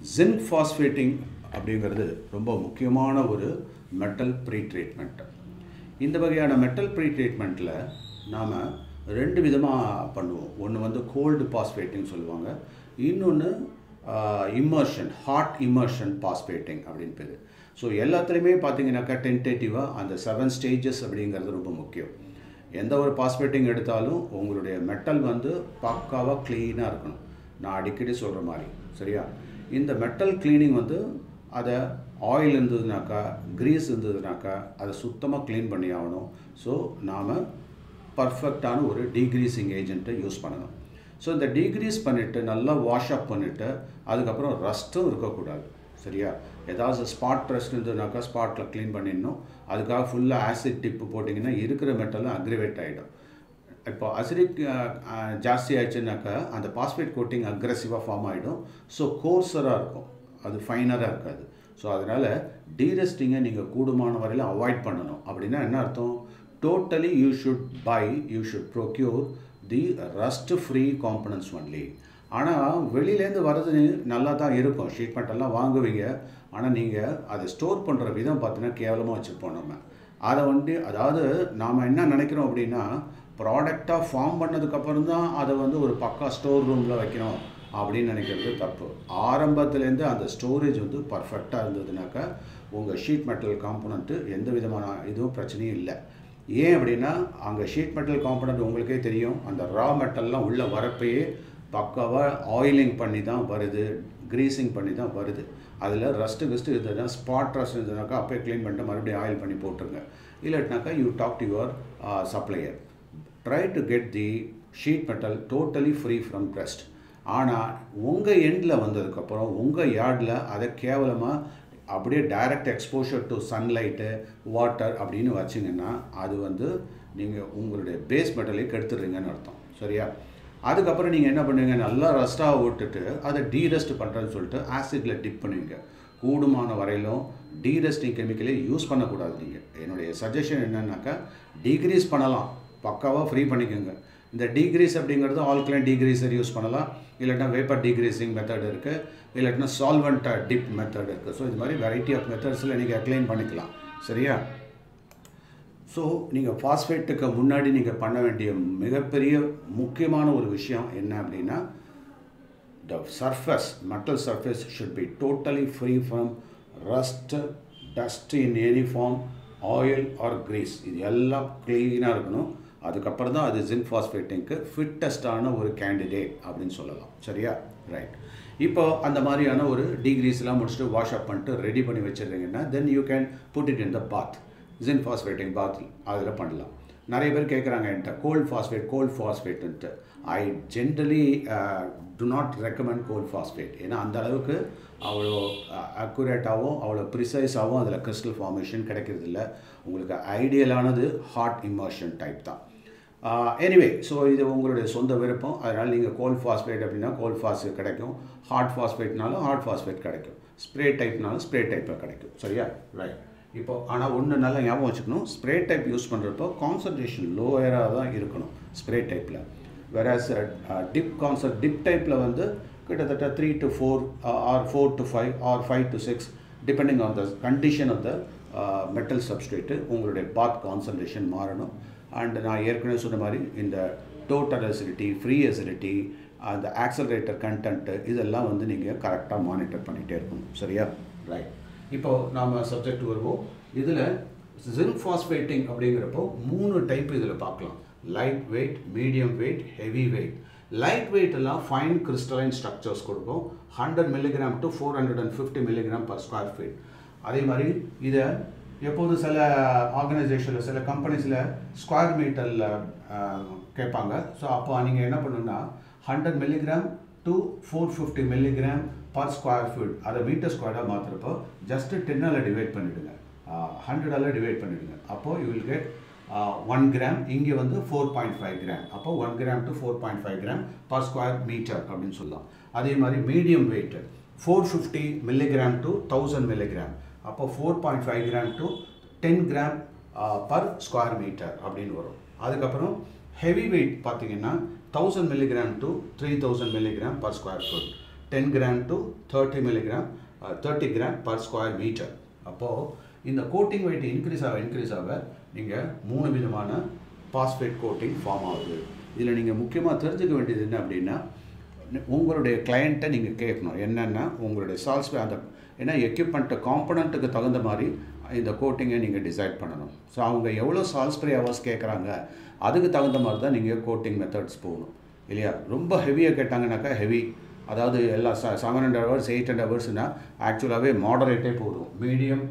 zinc ஃபாஸ்பேட்டிங் அப்படிங்கிறது ரொம்ப முக்கியமான ஒரு மெட்டல் ப்ரீ ட்ரீட்மெண்ட் இந்த வகையான மெட்டல் ப்ரீ ட்ரீட்மெண்ட்டில் நாம் ரெண்டு விதமாக பண்ணுவோம் ஒன்று வந்து கோல்டு பாஸ்பேட்டிங் சொல்லுவாங்க இன்னொன்று இம்மர்ஷன் ஹாட் இம்மர்ஷன் பாஸ்பேட்டிங் அப்படின்னு பேர் ஸோ எல்லாத்துலேயுமே பார்த்தீங்கன்னாக்கா டென்டேட்டிவாக அந்த செவன் ஸ்டேஜஸ் அப்படிங்கிறது ரொம்ப முக்கியம் எந்த ஒரு பாஸ்பேட்டிங் எடுத்தாலும் உங்களுடைய மெட்டல் வந்து பக்காவாக க்ளீனாக இருக்கணும் நான் அடிக்கடி சொல்கிற மாதிரி சரியா இந்த மெட்டல் க்ளீனிங் வந்து அதை ஆயில் இருந்ததுனாக்கா க்ரீஸ் இருந்ததுனாக்கா அதை சுத்தமாக க்ளீன் பண்ணி ஆகணும் ஸோ நாம் பர்ஃபெக்டான ஒரு டீக்ரீஸிங் ஏஜென்ட்டை யூஸ் பண்ணணும் ஸோ இந்த டீக்ரீஸ் பண்ணிவிட்டு நல்லா வாஷ் அப் பண்ணிவிட்டு அதுக்கப்புறம் ரஸ்ட்டும் இருக்கக்கூடாது சரியா ஏதாவது ஸ்பாட் ரஸ்ட் இருந்ததுனாக்கா ஸ்பாட்டில் க்ளீன் பண்ணிடணும் அதுக்காக ஃபுல்லாக ஆசிட் டிப்பு போட்டிங்கன்னா இருக்கிற மெட்டலும் அக்ரிவேட் ஆகிடும் இப்போ அசிடிக் ஜாஸ்தி ஆயிடுச்சுனாக்கா அந்த பாஸ்பேட் கோட்டிங் அக்ரெசிவாக ஃபார்ம் ஆகிடும் ஸோ கோர்ஸராக இருக்கும் அது ஃபைனராக இருக்காது ஸோ அதனால் டீரெஸ்டிங்கை நீங்கள் கூடுமான வரையில் அவாய்ட் பண்ணணும் அப்படின்னா என்ன அர்த்தம் totally you should buy you should procure the rust free components only ஆனால் வெளியிலேருந்து வர்றது நல்லா தான் இருக்கும் ஷீட் மெட்டெல்லாம் வாங்குவீங்க ஆனால் நீங்கள் அதை ஸ்டோர் பண்ணுற விதம் பார்த்தீங்கன்னா கேவலமாக வச்சுருப்போம் நம்ம அதை வந்து அதாவது நாம் என்ன நினைக்கிறோம் அப்படின்னா ப்ராடக்டாக ஃபார்ம் பண்ணதுக்கப்புறம் தான் அதை வந்து ஒரு பக்கா ஸ்டோர் ரூமில் வைக்கணும் அப்படின்னு நினைக்கிறது தப்பு ஆரம்பத்துலேருந்து அந்த ஸ்டோரேஜ் வந்து பர்ஃபெக்டாக இருந்ததுனாக்கா உங்கள் ஷீட் மெட்டல் காம்பனண்ட்டு எந்த விதமான இதுவும் பிரச்சனையும் இல்லை ஏன் அப்படின்னா அங்கே ஷீட் மெட்டல் காம்பனண்ட் உங்களுக்கே தெரியும் அந்த ரா மெட்டல்லாம் உள்ளே வரப்பையே பக்காவாக ஆயிலிங் பண்ணி தான் வருது க்ரீஸிங் பண்ணி தான் வருது அதில் ரஸ்ட்டு கிஸ்ட்டு இருந்ததுன்னா ஸ்பாட் ரஸ்ட் இருந்ததுனாக்கா அப்போயே க்ளீன் பண்ணிட்டு மறுபடியும் ஆயில் பண்ணி போட்டுருங்க இல்லாட்டினாக்கா you talk to your supplier try to get the sheet metal totally free from trust ஆனால் உங்கள் எண்டில் வந்ததுக்கப்புறம் உங்கள் யார்டில் அதை கேவலமாக அப்படியே direct exposure to sunlight water அப்படின்னு வச்சிங்கன்னா அது வந்து நீங்கள் உங்களுடைய பேஸ் மெட்டலை கெடுத்துடுறீங்கன்னு அர்த்தம் சரியா அதுக்கப்புறம் நீங்கள் என்ன பண்ணுவீங்க நல்லா ரஸ்ட்டாக விட்டுட்டு அதை டீரெஸ்ட் பண்ணுறேன்னு சொல்லிட்டு ஆசிடில் டிப் பண்ணுவீங்க கூடுமான வரையிலும் டீரெஸ்டிங் கெமிக்கலே யூஸ் பண்ணக்கூடாது நீங்கள் என்னுடைய சஜஷன் என்னன்னாக்கா டீக்ரீஸ் பண்ணலாம் பக்காவாக ஃப்ரீ பண்ணிக்கோங்க இந்த டீக்ரீஸ் அப்படிங்கிறது ஆல்கலைன் டீக்ரீசர் யூஸ் பண்ணலாம் இல்லாட்டினா வேப்பர் டீக்ரீசிங் மெத்தட் இருக்குது இல்லாட்டினா சால்வெண்ட் டிப் மெத்தட் இருக்குது ஸோ இது மாதிரி வெரைட்டி ஆஃப் மெத்தட்ஸில் நீங்கள் அக்ளைன் பண்ணிக்கலாம் சரியா ஸோ நீங்கள் ஃபாஸ்பேட்டுக்கு முன்னாடி நீங்கள் பண்ண வேண்டிய மிகப்பெரிய முக்கியமான ஒரு விஷயம் என்ன அப்படின்னா the surface metal surface should be totally free from rust dust in any form oil or grease இது எல்லாம் க்ளீனாக இருக்கணும் அதுக்கப்புறம் தான் அது ஜின் ஃபாஸ்பேட்டிங்க்கு ஃபிட்டஸ்டான ஒரு கேண்டிடேட் அப்படின்னு சொல்லலாம் சரியா ரைட் இப்போ அந்த மாதிரியான ஒரு டிகிரிஸ்லாம் முடிச்சுட்டு வாஷ் அப் பண்ணிட்டு ரெடி பண்ணி வச்சுருந்தீங்கன்னா then you can put it in the bath zinc phosphating bath அதில் பண்ணலாம் நிறைய பேர் கேட்குறாங்க என்கிட்ட கோல்ட் ஃபாஸ்பேட் கோல்ட் ஃபாஸ்பேட்டுன்ட்டு I generally do not recommend cold phosphate ஏன்னா அந்த அளவுக்கு அவ்வளோ அக்குரேட்டாகவும் அவ்வளோ ப்ரிசைஸாகவும் அதில் கிறிஸ்டல் ஃபார்மேஷன் கிடைக்கிறது இல்லை உங்களுக்கு ஐடியலானது ஹாட் இமர்ஷன் டைப் தான் எனிவே ஸோ இது உங்களுடைய சொந்த விருப்பம் அதனால் நீங்கள் கோல் ஃபாஸ்பேட் அப்படின்னா கோல் ஃபாஸ்பேட் கிடைக்கும் ஹாட் ஃபாஸ்பேட்னாலும் ஹாட் ஃபாஸ்பேட் கிடைக்கும் ஸ்ப்ரே டைப்னாலும் ஸ்ப்ரே டைப்பில் கிடைக்கும் சரியா ரைட் இப்போ ஆனால் ஒன்று நல்லா ஞாபகம் வச்சுக்கணும் ஸ்ப்ரே டைப் யூஸ் பண்ணுறப்போ கான்சன்ட்ரேஷன் லோயராக தான் இருக்கணும் ஸ்ப்ரே டைப்பில் வேறாஸ் டிப் கான்சன்ட் டிப் டைப்பில் வந்து கிட்டத்தட்ட three to four or four to five or five to six depending on the condition of the metal substrate உங்களுடைய பாத் கான்சன்ட்ரேஷன் மாறணும் அண்ட் நான் ஏற்கனவே சொன்ன மாதிரி இந்த டோட்டல் அசிடிட்டி ஃப்ரீ அசிடிட்டி அந்த ஆக்சலரேட்டர் கண்டென்ட்டு இதெல்லாம் வந்து நீங்கள் கரெக்டாக மானிட்டர் பண்ணிகிட்டே இருக்கணும் சரியா ரைட் இப்போது நாம் சப்ஜெக்ட் வருவோம் இதில் ஜிங்க் ஃபாஸ்பேட்டிங் அப்படிங்கிறப்போ மூணு டைப் இதில் பார்க்கலாம் light weight medium weight heavy weight light weight எல்லாம் ஃபைன் கிறிஸ்டலைன் ஸ்ட்ரக்சர்ஸ் கொடுக்கும் hundred milligram to four hundred and fifty milligram per square feet அதே மாதிரி இதை எப்போது சில ஆர்கனைசேஷனில் சில கம்பெனிஸில் ஸ்கொயர் மீட்டரில் கேட்பாங்க ஸோ அப்போ நீங்கள் என்ன பண்ணணுன்னா hundred milligram to four fifty milligram per square feet அதை மீட்டர் ஸ்கொயராக மாற்றுறப்போ ஜஸ்ட்டு டென்னால் டிவைட் பண்ணிவிடுங்க ஹண்ட்ரடால் டிவைட் பண்ணிவிடுங்க அப்போது you will get one gram இங்கே வந்து ஃபோர் பாயிண்ட் ஃபைவ் கிராம் அப்போ one gram to four point five gram per square meter அப்படின்னு சொல்லலாம் அதே மாதிரி medium weight four fifty milligram to thousand milligram அப்போ four point five gram to ten gram per square meter அப்படின்னு வரும் அதுக்கப்புறம் heavy weight பார்த்தீங்கன்னா thousand milligram to three thousand milligram per square foot ten gram to thirty milligram thirty gram per square meter அப்போது இந்த coating weight increase ஆக increase ஆக நீங்கள் மூணு விதமான பாஸ்பேட் கோட்டிங் ஃபார்ம் ஆகுது இதில் நீங்கள் முக்கியமாக தெரிஞ்சுக்க வேண்டியது என்ன அப்படின்னா உங்களுடைய கிளையண்ட்டை நீங்கள் கேட்கணும் என்னென்னா உங்களுடைய சால்ஸ்பே அந்த ஏன்னா எக்யூப்மெண்ட்டு காம்பனண்ட்டுக்கு தகுந்த மாதிரி இந்த கோட்டிங்கை நீங்கள் டிசைட் பண்ணணும் ஸோ அவங்க எவ்வளோ சால்ஸ்ப்ரே ஹவர்ஸ் கேட்குறாங்க அதுக்கு தகுந்த மாதிரி தான் நீங்கள் கோட்டிங் மெத்தட்ஸ் போகணும் இல்லையா ரொம்ப ஹெவியாக கேட்டாங்கனாக்கா ஹெவி அதாவது எல்லா seven hundred hours eight hundred ஹவர்ஸ்னால் ஆக்சுவலாகவே மாடரேட்டே போதும் மீடியம்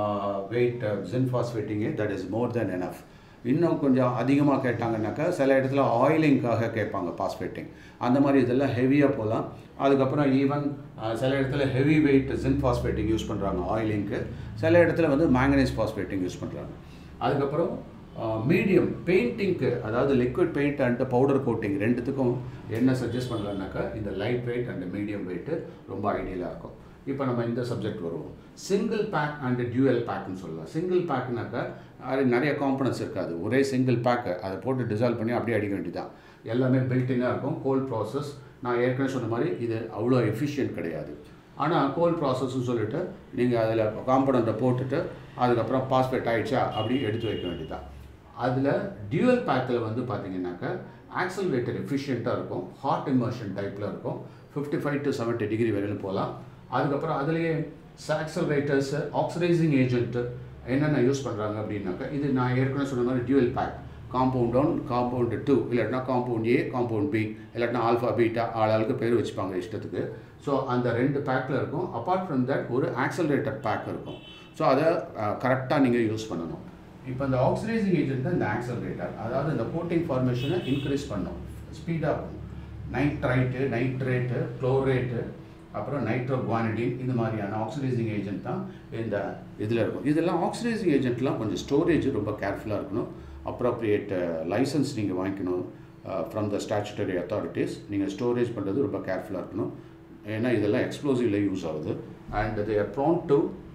வெயிட் ஜின் ஃபாஸ்பேட்டிங்கு that is more then enough இன்னும் கொஞ்சம் அதிகமாக கேட்டாங்கன்னாக்கா சில இடத்துல ஆயிலிங்காக கேட்பாங்க பாஸ்பேட்டிங் அந்த மாதிரி இதெல்லாம் ஹெவியாக போகலாம் அதுக்கப்புறம் ஈவன் சில இடத்துல heavy weight zinc phosphating use பண்ணுறாங்க ஆயிலிங்க்கு சில இடத்துல வந்து மேங்கனைஸ் ஃபாஸ்பேட்டிங் யூஸ் பண்ணுறாங்க அதுக்கப்புறம் மீடியம் பெயிண்டிங்க்கு அதாவது liquid paint and powder coating ரெண்டுத்துக்கும் என்ன சஜஸ்ட் பண்ணலான்னாக்கா இந்த light weight and medium weight ரொம்ப ஐடியலாக இருக்கும் இப்போ நம்ம இந்த சப்ஜெக்ட் வருவோம் சிங்கிள் பேக் அண்ட் டியூஎல் பேக்னு சொல்லலாம் சிங்கிள் பேக்னாக்கா அது நிறைய காம்பனன்ஸ் இருக்காது ஒரே சிங்கிள் பேக்கு அதை போட்டு டிசால்வ் பண்ணி அப்படியே அடிக்க வேண்டியதான் எல்லாமே பில்டிங்காக இருக்கும் கோல்ட் ப்ராசஸ் நான் ஏற்கனவே சொன்ன மாதிரி இது அவ்வளோ எஃபிஷியன்ட் கிடையாது ஆனால் கோல் ப்ராசஸ்ன்னு சொல்லிட்டு நீங்கள் அதில் காம்பனண்ட்டை போட்டுட்டு அதுக்கப்புறம் பாஸ்பேட் ஆகிடுச்சா அப்படி எடுத்து வைக்க வேண்டியதான் அதில் டியூவல் பேக்கில் வந்து பார்த்தீங்கன்னாக்கா ஆக்சல்ரேட்டர் எஃபிஷியண்ட்டாக இருக்கும் ஹாட் இமர்ஷன் டைப்பில் இருக்கும் fifty five to seventy degree வரையிலும் போகலாம் அதுக்கப்புறம் அதுலேயே ஆக்சல்ரேட்டர்ஸு ஆக்சிடைசிங் ஏஜென்ட்டு என்னென்ன யூஸ் பண்ணுறாங்க அப்படின்னாக்கா இது நான் ஏற்கனவே சொன்ன மாதிரி dual pack compound one compound two இல்லாட்டினா காம்பவுண்ட் ஏ காம்பவுண்ட் பி இல்லாட்டினா ஆல்ஃபா பீட்டா ஆளாளுக்கு பேர் வச்சுப்பாங்க இஷ்டத்துக்கு ஸோ அந்த ரெண்டு பேக்கில் இருக்கும் அப்பார்ட் ஃப்ரம் தட் ஒரு ஆக்சலரேட்டர் பேக் இருக்கும் ஸோ அதை கரெக்டாக நீங்கள் யூஸ் பண்ணணும் இப்போ இந்த ஆக்சிடைசிங் ஏஜென்ட் தான் இந்த ஆக்சலரேட்டர் அதாவது இந்த கோட்டிங் ஃபார்மேஷனை இன்க்ரீஸ் பண்ணும் ஸ்பீடாக இருக்கும் நைட்ரைட்டு நைட்ரேட்டு குளோரேட்டு அப்புறம் நைட்ரோ குவானிடின் இந்த மாதிரியான ஆக்சிடைசிங் ஏஜென்ட் தான் இந்த இதில் இருக்கும் இதெல்லாம் ஆக்சிடைசிங் ஏஜென்ட்லாம் கொஞ்சம் ஸ்டோரேஜ் ரொம்ப கேர்ஃபுல்லாக இருக்கணும் அப்ரோப்ரியேட் லைசன்ஸ் நீங்கள் வாங்கிக்கணும் ஃப்ரம் த ஸ்டாச்சுட்டரி அத்தாரிட்டிஸ் நீங்கள் ஸ்டோரேஜ் பண்ணுறது ரொம்ப கேர்ஃபுல்லாக இருக்கணும் ஏன்னா இதெல்லாம் எக்ஸ்ப்ளோசிவில் யூஸ் ஆகுது and they are prone to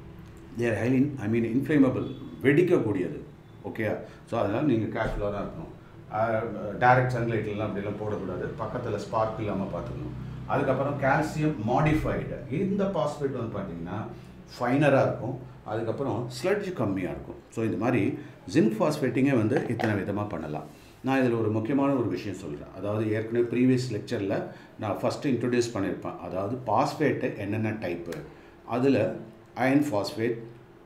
their highly I mean inflammable வெடிக்கக்கூடியது ஓகே ஸோ அதனால் நீங்கள் கேர்ஃபுல்லாக தான் இருக்கணும் டைரக்ட் சன்லைட்லாம் அப்படிலாம் போடக்கூடாது பக்கத்தில் ஸ்பார்க் இல்லாமல் பார்த்துக்கணும் அதுக்கப்புறம் கால்சியம் மாடிஃபைடு இந்த பாஸ்பேட் வந்து பார்த்தீங்கன்னா ஃபைனராக இருக்கும் அதுக்கப்புறம் ஸ்லட்ஜ் கம்மியாக இருக்கும் ஸோ இந்த மாதிரி ஜிங்க் ஃபாஸ்பேட்டிங்கே வந்து இத்தனை விதமாக பண்ணலாம் நான் இதில் ஒரு முக்கியமான ஒரு விஷயம் சொல்கிறேன் அதாவது ஏற்கனவே ப்ரீவியஸ் லெக்சரில் நான் ஃபஸ்ட்டு இன்ட்ரடியூஸ் பண்ணியிருப்பேன் அதாவது பாஸ்பேட்டு என்னென்ன டைப்பு அதில் அயன் ஃபாஸ்பேட்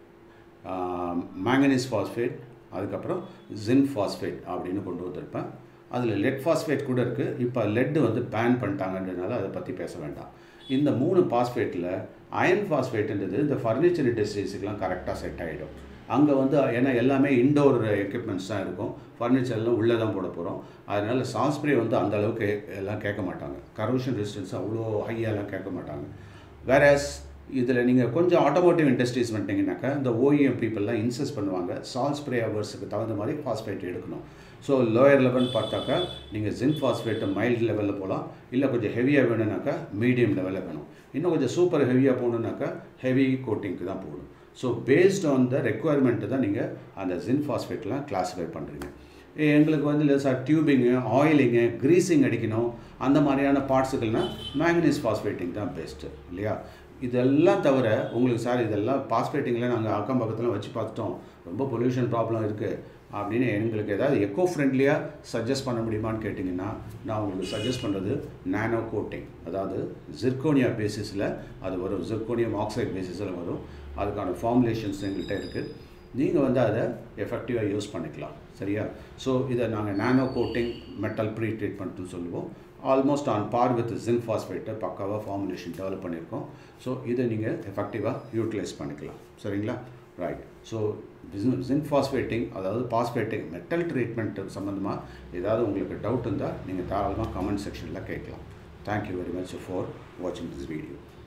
மேங்கனீஸ் ஃபாஸ்பேட் அதுக்கப்புறம் ஜின் ஃபாஸ்பேட் அப்படின்னு கொண்டு வந்திருப்பேன் அதில் லெட் ஃபாஸ்பேட் கூட இருக்குது இப்போ லெட்டு வந்து பேன் பண்ணிட்டாங்கன்றதுனால அதை பற்றி பேச வேண்டாம் இந்த மூணு பாஸ்பேட்டில் அயன் ஃபாஸ்பேட்டுன்றது இந்த ஃபர்னிச்சர் இண்டஸ்ட்ரீஸுக்கெலாம் கரெக்டாக செட் ஆகிடும் அங்கே வந்து ஏன்னா எல்லாமே இன்டோர் எக்யூப்மெண்ட்ஸ் தான் இருக்கும் ஃபர்னிச்சர்லாம் உள்ளே தான் போட போகிறோம் அதனால் சாஸ்ப்ரே வந்து அந்த அளவுக்கு எல்லாம் கேட்க மாட்டாங்க கரோஷன் ரெசிஸ்டன்ஸ் அவ்வளோ ஹையாலாம் கேட்க மாட்டாங்க வேறஸ் இதில் நீங்கள் கொஞ்சம் ஆட்டோமோட்டிவ் இண்டஸ்ட்ரீஸ் வந்துட்டிங்கனாக்கா இந்த ஓஇஎம் பீப்புளெலாம் இன்சஸ்ட் பண்ணுவாங்க சால் ஸ்ப்ரே ஹவர்ஸுக்கு தகுந்த மாதிரி ஃபாஸ்பேட் எடுக்கணும் ஸோ லோயர் லெவல் பார்த்தாக்கா நீங்கள் ஜின் ஃபாஸ்பேட்டு மைல்டு லெவலில் போகலாம் இல்லை கொஞ்சம் ஹெவியாக வேணும்னாக்கா மீடியம் லெவலில் வேணும் இன்னும் கொஞ்சம் சூப்பர் ஹெவியாக போகணுன்னாக்கா ஹெவி கோட்டிங்க்கு தான் போகணும் so based on the requirement தான் நீங்கள் அந்த ஜின் ஃபாஸ்பேட்லாம் கிளாஸிஃபை பண்ணுறீங்க எங்களுக்கு வந்து இல்லை சார் டியூபிங்கு ஆயிலிங்கு க்ரீஸிங் அடிக்கணும் அந்த மாதிரியான பார்ட்ஸுக்கள்னால் மேங்கனீஸ் ஃபாஸ்பேட்டிங் தான் பெஸ்ட்டு இல்லையா இதெல்லாம் தவிர உங்களுக்கு சார் இதெல்லாம் பாஸ்பேட்டிங்கில் நாங்கள் அக்கம் பக்கத்தில் வச்சு பார்த்துட்டோம் ரொம்ப பொல்யூஷன் ப்ராப்ளம் இருக்குது அப்படின்னு எங்களுக்கு ஏதாவது எக்கோ ஃப்ரெண்ட்லியாக சஜஸ்ட் பண்ண முடியுமான்னு கேட்டிங்கன்னா நான் உங்களுக்கு சஜஸ்ட் பண்ணுறது நானோ கோட்டிங் அதாவது ஜிர்கோனியா பேசிஸில் அது வரும் ஜிர்கோனியம் ஆக்சைடு பேசிஸில் வரும் அதுக்கான ஃபார்முலேஷன்ஸ் எங்கள்கிட்ட இருக்குது நீங்கள் வந்து அதை எஃபெக்டிவாக யூஸ் பண்ணிக்கலாம் சரியா ஸோ இதை நாங்கள் நானோ கோட்டிங் மெட்டல் ப்ரீ ட்ரீட்மெண்ட்னு சொல்லுவோம் almost on par with zinc ஃபாஸ்பேட்டை பக்காவாக ஃபார்முலேஷன் டெவலப் பண்ணியிருக்கோம் ஸோ இதை நீங்கள் எஃபெக்டிவாக யூட்டிலைஸ் பண்ணிக்கலாம் சரிங்களா ரைட் ஸோ ஜின் ஃபாஸ்பேட்டிங் அதாவது பாஸ்பேட்டிங் மெட்டல் ட்ரீட்மெண்ட் சம்மந்தமாக ஏதாவது உங்களுக்கு டவுட் இருந்தால் நீங்கள் தாராளமாக கமெண்ட் செக்ஷனில் கேட்கலாம் தேங்க்யூ வெரி மச் ஃபார் வாட்சிங் திஸ் வீடியோ